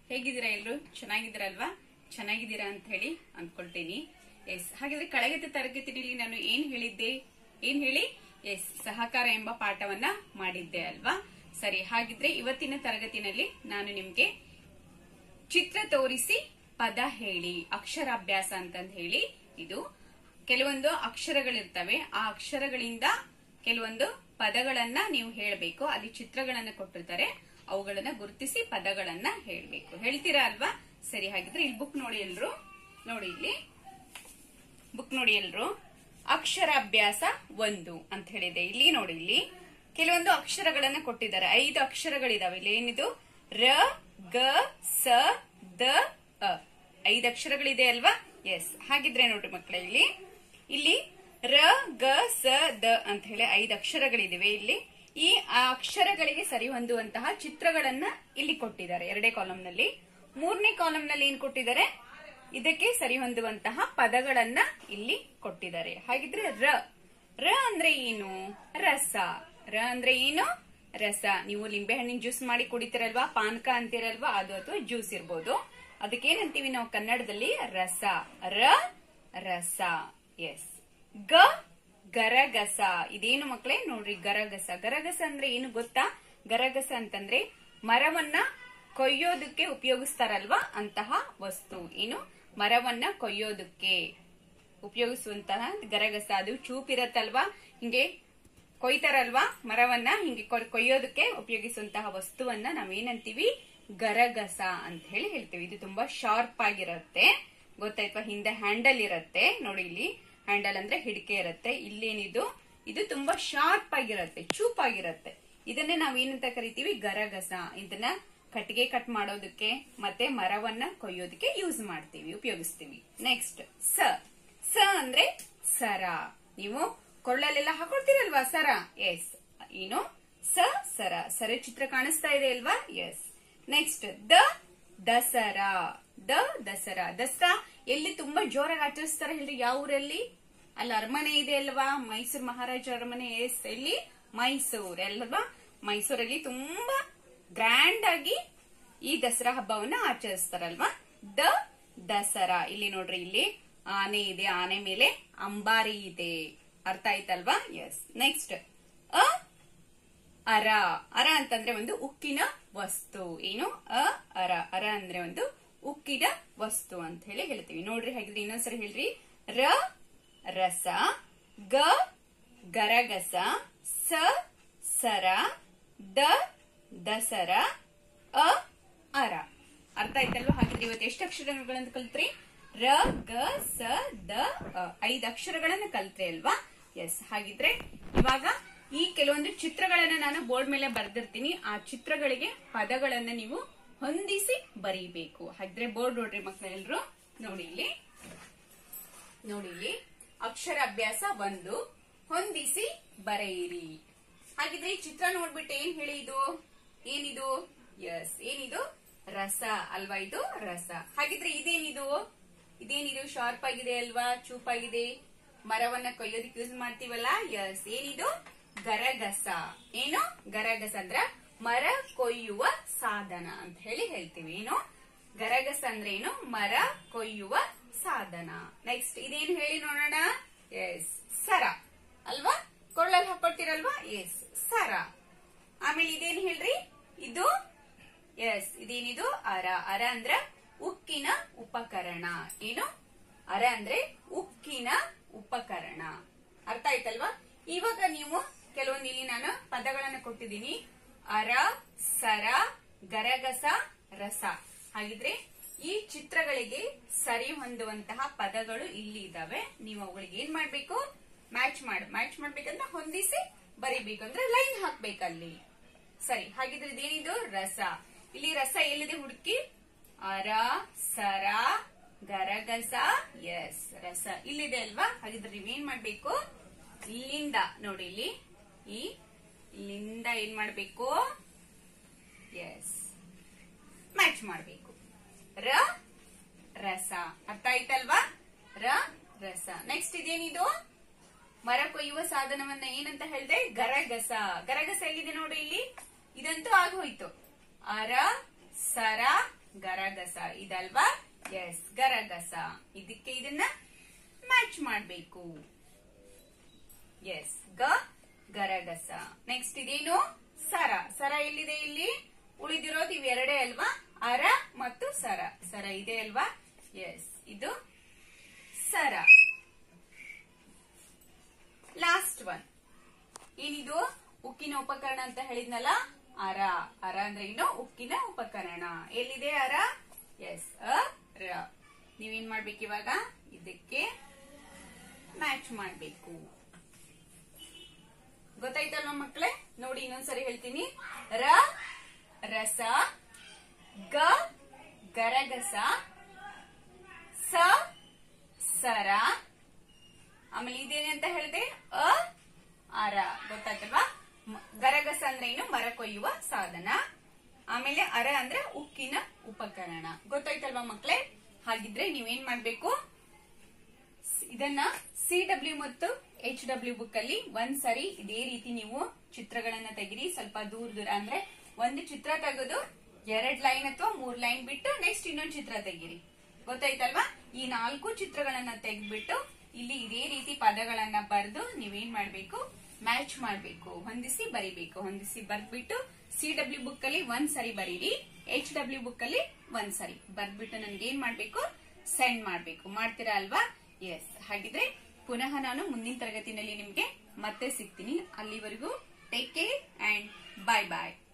ಹೇಗಿದ್ದೀರಾ ಎಲ್ರು ಚೆನ್ನಾಗಿದ್ದೀರಲ್ವಾ ಚೆನ್ನಾಗಿದ್ದೀರಾ ಅಂತ ಹೇಳಿ ಅಂದ್ಕೊಳ್ತೀನಿ ಎಸ್ ಹಾಗಿದ್ರೆ ಕಳೆಗತ ತರಗತಿಯಲ್ಲಿ ನಾನು ಏನ್ ಹೇಳಿದ್ದೆ ಏನ್ ಹೇಳಿ ಎಸ್ ಸಹಕಾರ ಎಂಬ ಪಾಠವನ್ನ ಮಾಡಿದ್ದೆ ಅಲ್ವಾ ಸರಿ ಹಾಗಿದ್ರೆ ಇವತ್ತಿನ ತರಗತಿನಲ್ಲಿ ನಾನು ನಿಮ್ಗೆ ಚಿತ್ರ ತೋರಿಸಿ ಪದ ಹೇಳಿ ಅಕ್ಷರಾಭ್ಯಾಸ ಅಂತಂದ್ ಹೇಳಿ ಇದು ಕೆಲವೊಂದು ಅಕ್ಷರಗಳಿರ್ತವೆ ಆ ಅಕ್ಷರಗಳಿಂದ ಕೆಲವೊಂದು ಪದಗಳನ್ನ ನೀವು ಹೇಳಬೇಕು ಅಲ್ಲಿ ಚಿತ್ರಗಳನ್ನ ಕೊಟ್ಟಿರ್ತಾರೆ ಅವುಗಳನ್ನ ಗುರುತಿಸಿ ಪದಗಳನ್ನ ಹೇಳ್ಬೇಕು ಹೇಳ್ತೀರಾ ಅಲ್ವಾ ಸರಿ ಹಾಗಿದ್ರೆ ಇಲ್ಲಿ ಬುಕ್ ನೋಡಿ ಎಲ್ರು ನೋಡಿ ಇಲ್ಲಿ ಬುಕ್ ನೋಡಿ ಎಲ್ರು ಅಕ್ಷರಾಭ್ಯಾಸ ಒಂದು ಅಂತ ಹೇಳಿದೆ ಇಲ್ಲಿ ನೋಡಿ ಇಲ್ಲಿ ಕೆಲವೊಂದು ಅಕ್ಷರಗಳನ್ನ ಕೊಟ್ಟಿದ್ದಾರೆ ಐದು ಅಕ್ಷರಗಳಿದಾವೆ ಇಲ್ಲಿ ಏನಿದು ರ ಗ ಸ ದ ಅ ಐದು ಅಕ್ಷರಗಳಿದೆ ಅಲ್ವಾ ಎಸ್ ಹಾಗಿದ್ರೆ ನೋಡ್ರಿ ಮಕ್ಕಳ ಇಲ್ಲಿ ಇಲ್ಲಿ ರ ಗ ಸ ದ ಅಂತ ಹೇಳಿ ಐದು ಅಕ್ಷರಗಳಿದಿವೆ ಇಲ್ಲಿ ಈ ಆ ಅಕ್ಷರಗಳಿಗೆ ಸರಿ ಹೊಂದುವಂತಹ ಚಿತ್ರಗಳನ್ನ ಇಲ್ಲಿ ಕೊಟ್ಟಿದ್ದಾರೆ ಎರಡೇ ಕಾಲಂನಲ್ಲಿ ಮೂರನೇ ಕಾಲಂನಲ್ಲಿ ಏನ್ ಕೊಟ್ಟಿದ್ದಾರೆ ಇದಕ್ಕೆ ಸರಿ ಹೊಂದುವಂತಹ ಪದಗಳನ್ನ ಇಲ್ಲಿ ಕೊಟ್ಟಿದ್ದಾರೆ ಹಾಗಿದ್ರೆ ರ ರ ಅಂದ್ರೆ ಏನು ರಸ ರ ಅಂದ್ರೆ ಏನು ರಸ ನೀವು ಲಿಂಬೆ ಹಣ್ಣಿನ ಜ್ಯೂಸ್ ಮಾಡಿ ಕುಡಿತೀರಲ್ವಾ ಪಾನಕ ಅಂತೀರಲ್ವಾ ಅದು ಅಥವಾ ಜ್ಯೂಸ್ ಇರ್ಬೋದು ಅದಕ್ಕೆ ಏನಂತೀವಿ ನಾವು ಕನ್ನಡದಲ್ಲಿ ರಸ ರ ರಸ ಎಸ್ ಗ ಗರಗಸ ಇದೇನು ಮಕ್ಕಳೇ ನೋಡ್ರಿ ಗರಗಸ ಗರಗಸ ಅಂದ್ರೆ ಏನು ಗೊತ್ತಾ ಗರಗಸ ಅಂತಂದ್ರೆ ಮರವನ್ನ ಕೊಯ್ಯೋದಕ್ಕೆ ಉಪಯೋಗಿಸ್ತಾರಲ್ವಾ ಅಂತಹ ವಸ್ತು ಏನು ಮರವನ್ನ ಕೊಯ್ಯೋದಕ್ಕೆ ಉಪಯೋಗಿಸುವಂತಹ ಗರಗಸ ಅದು ಚೂಪಿರತ್ತಲ್ವಾ ಹಿಂಗೆ ಕೊಯ್ತಾರಲ್ವಾ ಮರವನ್ನ ಹಿಂಗೆ ಕೊಯ್- ಕೊಯ್ಯೋದಕ್ಕೆ ಉಪಯೋಗಿಸುವಂತಹ ವಸ್ತುವನ್ನ ನಾವೇನಂತೀವಿ ಗರಗಸ ಅಂತ ಹೇಳಿ ಹೇಳ್ತೀವಿ ಇದು ತುಂಬಾ ಶಾರ್ಪ್ ಆಗಿರುತ್ತೆ ಗೊತ್ತಾಯ್ತಾ ಹಿಂದೆ ಹ್ಯಾಂಡಲ್ ಇರುತ್ತೆ ನೋಡಿ ಇಲ್ಲಿ ಹ್ಯಾಂಡಲ್ ಅಂದ್ರೆ ಹಿಡಿಕೆ ಇರುತ್ತೆ ಇಲ್ಲೇನಿದು ಇದು ತುಂಬಾ ಶಾರ್ಪ್ ಆಗಿರುತ್ತೆ ಚೂಪಾಗಿರುತ್ತೆ ಇದನ್ನೇ ನಾವೇನಂತ ಕರಿತೀವಿ ಗರಗಸ ಇದನ್ನ ಕಟ್ಟಿಗೆ ಕಟ್ ಮಾಡೋದಕ್ಕೆ ಮತ್ತೆ ಮರವನ್ನ ಕೊಯ್ಯೋದಕ್ಕೆ ಯೂಸ್ ಮಾಡ್ತೀವಿ ಉಪಯೋಗಿಸ್ತೀವಿ ನೆಕ್ಸ್ಟ್ ಸ ಸ ಅಂದ್ರೆ ಸರ ನೀವು ಕೊಳ್ಳಲೆಲ್ಲ ಹಾಕೊಳ್ತೀರಲ್ವಾ ಸರ ಎಸ್ ಏನು ಸ ಸರ ಸರ ಚಿತ್ರ ಕಾಣಿಸ್ತಾ ಇದೆ ಅಲ್ವಾ yes next the Dasara the Dasara Dasara ಎಲ್ಲಿ ತುಂಬಾ ಜೋರಾಗಿ ಆಚರಿಸ್ತಾರೆ ಹೇಳ್ರಿ ಯಾವ ಊರಲ್ಲಿ ಅಲ್ಲಿ ಅರಮನೆ ಇದೆ ಅಲ್ವಾ ಮೈಸೂರು ಮಹಾರಾಜ ಅರಮನೆ ಎಸ್ ಎಲ್ಲಿ ಮೈಸೂರು ಅಲ್ವಾ ಮೈಸೂರಲ್ಲಿ ತುಂಬಾ ಗ್ರ್ಯಾಂಡ್ ಆಗಿ ಈ ದಸರಾ ಹಬ್ಬವನ್ನ ಆಚರಿಸ್ತಾರಲ್ವಾ ದ ದಸರಾ ಇಲ್ಲಿ ನೋಡ್ರಿ ಇಲ್ಲಿ ಆನೆ ಇದೆ ಆನೆ ಮೇಲೆ ಅಂಬಾರಿ ಇದೆ ಅರ್ಥ ಆಯ್ತಲ್ವಾ ಎಸ್ ನೆಕ್ಸ್ಟ್ ಅ ಅರ ಅರ ಅಂತಂದ್ರೆ ಒಂದು ಉಕ್ಕಿನ ವಸ್ತು ಏನು ಅ ಅರ ಅರ ಅಂದ್ರೆ ಒಂದು ಉಕ್ಕಿನ ವಸ್ತು ಅಂತ ಹೇಳಿ ಹೇಳ್ತೀವಿ ನೋಡ್ರಿ ಹಾಗಿದ್ರೆ ಇನ್ನೊಂದ್ಸರಿ ಹೇಳ್ರಿ ರ ರಸ ಗ ಗರಗಸ ಸ ಸರ ದ ದಸರ ಅ ಅರ ಅರ್ಥ ಆಯ್ತಲ್ವಾ ಹಾಗಿದ್ರೆ ಇವತ್ತು ಎಷ್ಟು ಅಕ್ಷರಗಳನ್ನ ಕಲ್ತ್ರಿ ರ ಗ ಸ ದ ಅ. ಐದು ಅಕ್ಷರಗಳನ್ನ ಕಲ್ತ್ರಿ ಅಲ್ವಾ ಎಸ್ ಹಾಗಿದ್ರೆ ಇವಾಗ ಈ ಕೆಲವೊಂದು ಚಿತ್ರಗಳನ್ನ ನಾನು ಬೋರ್ಡ್ ಮೇಲೆ ಬರೆದಿರ್ತೀನಿ ಆ ಚಿತ್ರಗಳಿಗೆ ಪದಗಳನ್ನ ನೀವು ಹೊಂದಿಸಿ ಬರೀಬೇಕು ಹಾಗಿದ್ರೆ ಬೋರ್ಡ್ ನೋಡ್ರಿ ಮಕ್ಕಳೆಲ್ಲರೂ ನೋಡಿ ಇಲ್ಲಿ ನೋಡಿ ಇಲ್ಲಿ ಅಕ್ಷರ ಅಭ್ಯಾಸ ಒಂದು ಹೊಂದಿಸಿ ಬರೆಯಿರಿ ಹಾಗಿದ್ರೆ ಈ ಚಿತ್ರ ನೋಡ್ಬಿಟ್ಟು ಏನ್ ಹೇಳಿ ಇದು ಏನಿದು ಎಸ್ ಏನಿದು ರಸ ಅಲ್ವಾ ಇದು ರಸ ಹಾಗಿದ್ರೆ ಇದೇನಿದು ಇದೇನಿದು ಶಾರ್ಪ್ ಆಗಿದೆ ಅಲ್ವಾ ಚೂಪಾಗಿದೆ ಮರವನ್ನ ಕೊಯ್ಯೋದಕ್ಕೆ ಯೂಸ್ ಮಾಡ್ತೀವಲ್ಲ ಎಸ್ ಏನಿದು ಗರಗಸ ಏನು ಗರಗಸ ಅಂದ್ರ ಮರ ಕೊಯ್ಯುವ ಸಾಧನ ಅಂತ ಹೇಳಿ ಹೇಳ್ತೀವಿ ಏನು ಗರಗಸ ಅಂದ್ರೆ ಏನು ಮರ ಕೊಯ್ಯುವ ಸಾಧನ ನೆಕ್ಸ್ಟ್ ಇದೇನು ಹೇಳಿ ನೋಡೋಣ ಎಸ್ ಸರ ಅಲ್ವಾ ಕೊಳ್ಳಲ್ಲಿ ಹಾಕೊಳ್ತೀರಲ್ವಾ ಎಸ್ ಸರ ಆಮೇಲೆ ಇದೇನ್ ಹೇಳ್ರಿ ಇದು ಎಸ್ ಇದೇನಿದು ಅರ ಅರ ಅಂದ್ರ ಉಕ್ಕಿನ ಉಪಕರಣ ಏನು ಅರ ಅಂದ್ರೆ ಉಕ್ಕಿನ ಉಪಕರಣ ಅರ್ಥ ಆಯ್ತಲ್ವಾ ಇವಾಗ ನೀವು ಕೆಲವೊಂದು ಇಲ್ಲಿ ನಾನು ಪದಗಳನ್ನ ಕೊಟ್ಟಿದ್ದೀನಿ ಅರ ಸರ ಗರಗಸ ರಸ ಹಾಗಿದ್ರೆ ಈ ಚಿತ್ರಗಳಿಗೆ ಸರಿ ಹೊಂದುವಂತಹ ಪದಗಳು ಇಲ್ಲಿ ಇದಾವೆ ನೀವು ಅವುಗಳಿಗೆ ಏನ್ ಮಾಡ್ಬೇಕು ಮ್ಯಾಚ್ ಮಾಡ್ ಮ್ಯಾಚ್ ಮಾಡ್ಬೇಕಂದ್ರೆ ಹೊಂದಿಸಿ ಬರಿಬೇಕು ಅಂದ್ರೆ ಲೈನ್ ಹಾಕ್ಬೇಕಲ್ಲಿ ಸರಿ ಹಾಗಿದ್ರೆ ಇದೇನಿದು ರಸ ಇಲ್ಲಿ ರಸ ಎಲ್ಲಿದೆ ಹುಡುಕಿ ಅರ ಸರ ಗರಗಸ ಎಸ್ ರಸ ಇಲ್ಲಿದೆ ಅಲ್ವಾ ಹಾಗಿದ್ರೆ ನೀವೇನ್ ಮಾಡ್ಬೇಕು ಇಲ್ಲಿಂದ ನೋಡಿ ಇಲ್ಲಿ ಈ ಇಲ್ಲಿಂದ ಏನ್ ಮಾಡ್ಬೇಕು ಎಸ್ ಮ್ಯಾಚ್ ಮಾಡ್ಬೇಕು ರ ರಸ ಅರ್ಥ ಆಯ್ತಲ್ವಾ ರ ರಸ ನೆಕ್ಸ್ಟ್ ಇದೇನಿದು ಮರ ಕೊಯ್ಯುವ ಸಾಧನವನ್ನ ಏನಂತ ಹೇಳ್ದೆ ಗರಗಸ ಗರಗಸ ಎಲ್ಲಿದೆ ನೋಡಿ ಇಲ್ಲಿ ಇದಂತೂ ಆಗೋಯ್ತು ಅರ ಸರ ಗರಗಸ ಇದಲ್ವಾ ಎಸ್ ಗರಗಸ ಇದಕ್ಕೆ ಇದನ್ನ ಮ್ಯಾಚ್ ಮಾಡ್ಬೇಕು ಎಸ್ ಗ ಗರಗಸ ನೆಕ್ಸ್ಟ್ ಇದೇನು ಸರ ಸರ ಎಲ್ಲಿದೆ ಇಲ್ಲಿ ಉಳಿದಿರೋದು ಇವೆರಡೇ ಅಲ್ವಾ ಅರ ಮತ್ತು ಸರ ಸರ ಇದೆ ಅಲ್ವಾ ಎಸ್ ಇದು ಸರ ಲಾಸ್ಟ್ ಒನ್ ಏನಿದು ಉಕ್ಕಿನ ಉಪಕರಣ ಅಂತ ಹೇಳಿದ್ನಲ್ಲ ಅರ ಅರ ಅಂದ್ರೆ ಏನು ಉಕ್ಕಿನ ಉಪಕರಣ ಎಲ್ಲಿದೆ ಅರ ಎಸ್ ಅ ರ ನೀವೇನ್ ಮಾಡ್ಬೇಕು ಇವಾಗ ಇದಕ್ಕೆ ಮ್ಯಾಚ್ ಮಾಡ್ಬೇಕು ಗೊತ್ತಾಯ್ತಲ್ವ ಮಕ್ಕಳೇ ನೋಡಿ ಇನ್ನೊಂದ್ಸರಿ ಹೇಳ್ತೀನಿ ರ ರಸ ಗ ಗರಗಸ ಸ ಸರ ಆಮೇಲೆ ಇದೇನೆ ಅಂತ ಹೇಳಿದೆ ಅ ಅರ ಗೊತ್ತಾಯ್ತಲ್ವಾ ಮ- ಗರಗಸ ಅಂದ್ರೆ ಏನು ಮರ ಕೊಯ್ಯುವ ಸಾಧನ ಆಮೇಲೆ ಅರ ಅಂದ್ರೆ ಉಕ್ಕಿನ ಉಪಕರಣ ಗೊತ್ತಾಯ್ತಲ್ವಾ ಮಕ್ಕಳೇ ಹಾಗಿದ್ರೆ ನೀವೇನ್ ಮಾಡ್ಬೇಕು ಸ್- ಇದನ್ನ ಸಿ ಡಬ್ಲ್ಯೂ ಮತ್ತು ಎಚ್ ಡಬ್ಲ್ಯೂ ಬುಕ್ ಅಲ್ಲಿ ಒಂದ್ ಸರಿ ಇದೇ ರೀತಿ ನೀವು ಚಿತ್ರಗಳನ್ನ ತೆಗಿರಿ ಸ್ವಲ್ಪ ದೂರ ದೂರ ಅಂದ್ರೆ ಒಂದು ಚಿತ್ರ ತೆಗೆದು ಎರಡ್ ಲೈನ್ ಅಥವಾ ಮೂರ್ ಲೈನ್ ಬಿಟ್ಟು ನೆಕ್ಸ್ಟ್ ಇನ್ನೊಂದು ಚಿತ್ರ ತೆಗಿರಿ ಗೊತ್ತಾಯ್ತಲ್ವಾ ಈ ನಾಲ್ಕು ಚಿತ್ರಗಳನ್ನ ತೆಗೆದ್ಬಿಟ್ಟು ಇಲ್ಲಿ ಇದೇ ರೀತಿ ಪದಗಳನ್ನ ಬರೆದು ನೀವೇನ್ ಮಾಡ್ಬೇಕು ಮ್ಯಾಚ್ ಮಾಡ್ಬೇಕು ಹೊಂದಿಸಿ ಬರಿಬೇಕು ಹೊಂದಿಸಿ ಬರ್ದ್ಬಿಟ್ಟು ಸಿ ಡಬ್ಲ್ಯೂ ಬುಕ್ ಅಲ್ಲಿ ಒಂದ್ ಸರಿ ಬರೀರಿ ಎಚ್ ಡಬ್ಲ್ಯೂ ಬುಕ್ ಅಲ್ಲಿ ಒಂದ್ ಸರಿ ಬರ್ದ್ಬಿಟ್ಟು ನನ್ಗೆ ಏನ್ ಮಾಡ್ಬೇಕು ಸೆಂಡ್ ಮಾಡ್ಬೇಕು ಮಾಡ್ತೀರಾ ಅಲ್ವಾ ಎಸ್ ಹಾಗಿದ್ರೆ ಪುನಃ ನಾನು ಮುಂದಿನ ತರಗತಿನಲ್ಲಿ ನಿಮ್ಗೆ ಮತ್ತೆ ಸಿಗ್ತೀನಿ ಅಲ್ಲಿವರೆಗೂ take care and bye bye